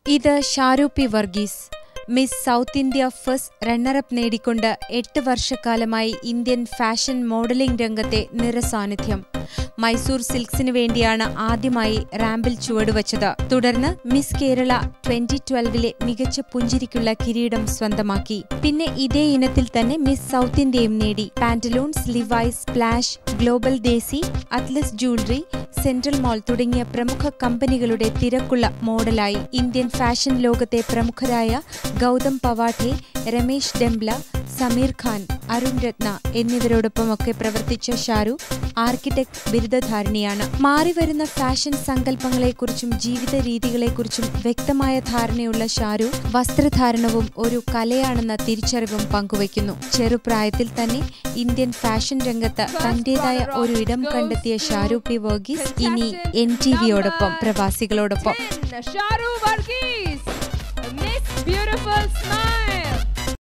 ഇത് Shahrukh P Varghese Miss South India first runner up നേടിക്കൊണ്ട് എട്ട് വർഷക്കാലമായി ഇന്ത്യൻ ഫാഷൻ മോഡലിംഗ് രംഗത്തെ നിറസാന്നിധ്യം മൈസൂർ സിൽക്സിനു വേണ്ടിയാണ് ആദ്യമായി റാമ്പിൽ ചുവടുവച്ചത് തുടർന്ന് മിസ് കേരള ട്വന്റി ട്വൽവിലെ മികച്ച പുഞ്ചിരിക്കുള്ള കിരീടം സ്വന്തമാക്കി പിന്നെ ഇതേ ഇനത്തിൽ തന്നെ മിസ് സൗത്ത് ഇന്ത്യയും നേടി Pantaloons Levi's Splash Global Desi Atlas Jewellery Central mall തുടങ്ങിയ പ്രമുഖ കമ്പനികളുടെ തിരക്കുള്ള മോഡലായി ഇന്ത്യൻ ഫാഷൻ ലോകത്തെ പ്രമുഖരായ ഗൗതം പവാഠെ രമേശ് ഡെംബ്ല സമീർ ഖാൻ അരുൺ രത്ന എന്നിവരോടൊപ്പമൊക്കെ പ്രവർത്തിച്ച ഷാരൂഖ് ആർക്കിടെക്ട് ബിരുദധാരിണിയാണ് മാറിവരുന്ന ഫാഷൻ സങ്കല്പങ്ങളെക്കുറിച്ചും ജീവിത രീതികളെക്കുറിച്ചും വ്യക്തമായ ധാരണയുള്ള ഷാരൂഖ് വസ്ത്രധാരണവും ഒരു കലയാണെന്ന തിരിച്ചറിവും പങ്കുവയ്ക്കുന്നു ചെറുപ്രായത്തിൽ തന്നെ ഇന്ത്യൻ ഫാഷൻ രംഗത്ത് തന്റേതായ ഒരു ഇടം കണ്ടെത്തിയ ഷാരൂഖ് പി വർഗീസ് ഇനി എൻ ടി വിയോടൊപ്പം പ്രവാസികളോടൊപ്പം 10, Sharu Varghese, Miss Beautiful Smile.